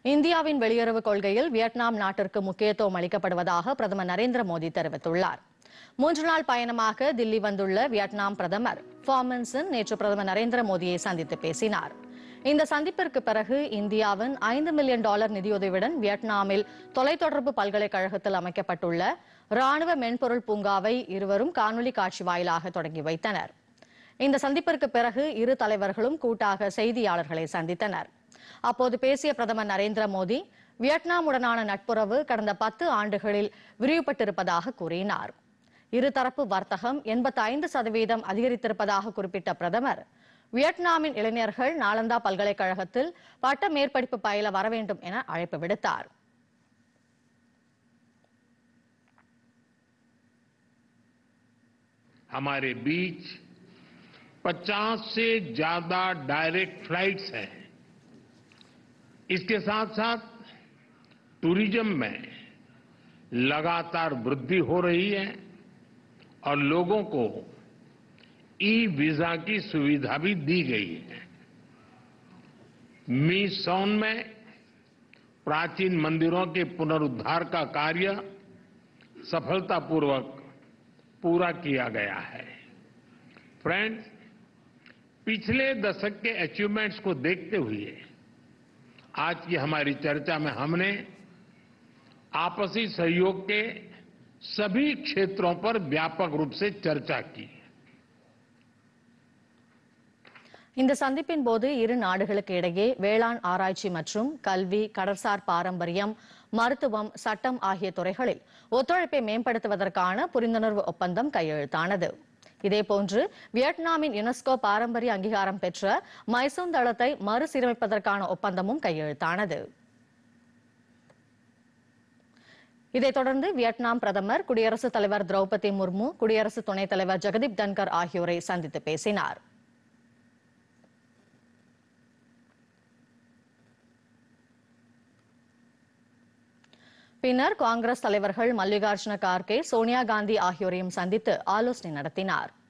இந்தியாவின் வெளியுறவு கொள்கையில் வியட்நாம் நாட்டிற்கு முக்கியத்துவம் அளிக்கப்படுவதாக பிரதமர் நரேந்திர மோடி தெரிவித்துள்ளார் மூன்று நாள் பயணமாக தில்லி வந்துள்ள வியட்நாம் பிரதமர் ஃபார்மன்சன் நேற்று பிரதமர் நரேந்திர மோடியை சந்தித்து பேசினார் இந்த சந்திப்பிற்கு பிறகு இந்தியாவின் ஐந்து மில்லியன் டாலர் நிதியுதவியுடன் வியட்நாமில் தொலைத்தொடர்பு பல்கலைக்கழகத்தில் அமைக்கப்பட்டுள்ள ராணுவ மென்பொருள் பூங்காவை இருவரும் காணொலி காட்சி வாயிலாக தொடங்கி வைத்தனர் இந்த சந்திப்பிற்கு பிறகு இரு தலைவர்களும் கூட்டாக செய்தியாளர்களை சந்தித்தனர் அப்போது பேசிய பிரதமர் நரேந்திர மோடி வியட்நாமுடனான நட்புறவு கடந்த பத்து ஆண்டுகளில் விரிவுபட்டிருப்பதாக கூறினார் இருதரப்பு வர்த்தகம் எண்பத்தி ஐந்து சதவீதம் அதிகரித்திருப்பதாக குறிப்பிட்ட பிரதமர் வியட்நாமின் இளைஞர்கள் நாலந்தா பல்கலைக்கழகத்தில் பட்ட மேற்படிப்பு பயில வர வேண்டும் என அழைப்பு விடுத்தார் हमारे बीच 50 से ज्यादा डायरेक्ट फ्लाइट्स हैं इसके साथ साथ टूरिज्म में लगातार वृद्धि हो रही है और लोगों को ई वीजा की सुविधा भी दी गई है मी सोन में प्राचीन मंदिरों के पुनरुद्धार का कार्य सफलतापूर्वक पूरा किया गया है फ्रेंड्स पिछले दशक के अचीवमेंट्स को देखते हुए आज की हमारी चर्चा में हमने आपसी सहयोग के सभी क्षेत्रों पर व्यापक रूप से चर्चा की இந்த சந்திப்பின் போது இரு நாடுகளுக்கு இடையே வேளாண் ஆராய்ச்சி மற்றும் கல்வி கடற்சார் பாரம்பரியம் மருத்துவம் சட்டம் ஆகிய துறைகளில் ஒத்துழைப்பை மேம்படுத்துவதற்கான புரிந்துணர்வு ஒப்பந்தம் கையெழுத்தானது இதேபோன்று வியட்நாமின் யுனெஸ்கோ பாரம்பரிய அங்கீகாரம் பெற்ற மைசூன் தளத்தை மறுசீரமைப்பதற்கான ஒப்பந்தமும் கையெழுத்தானது இதைத் தொடர்ந்து வியட்நாம் பிரதமர் குடியரசுத் தலைவர் திரௌபதி முர்மு குடியரசு துணைத் தலைவர் ஜெகதீப் தன்கர் ஆகியோரை சந்தித்து பேசினார் பின்னர் காங்கிரஸ் தலைவர்கள் மல்லிகார்ஜுன கார்கே சோனியா காந்தி ஆகியோரையும் சந்தித்து ஆலோசனை நடத்தினார்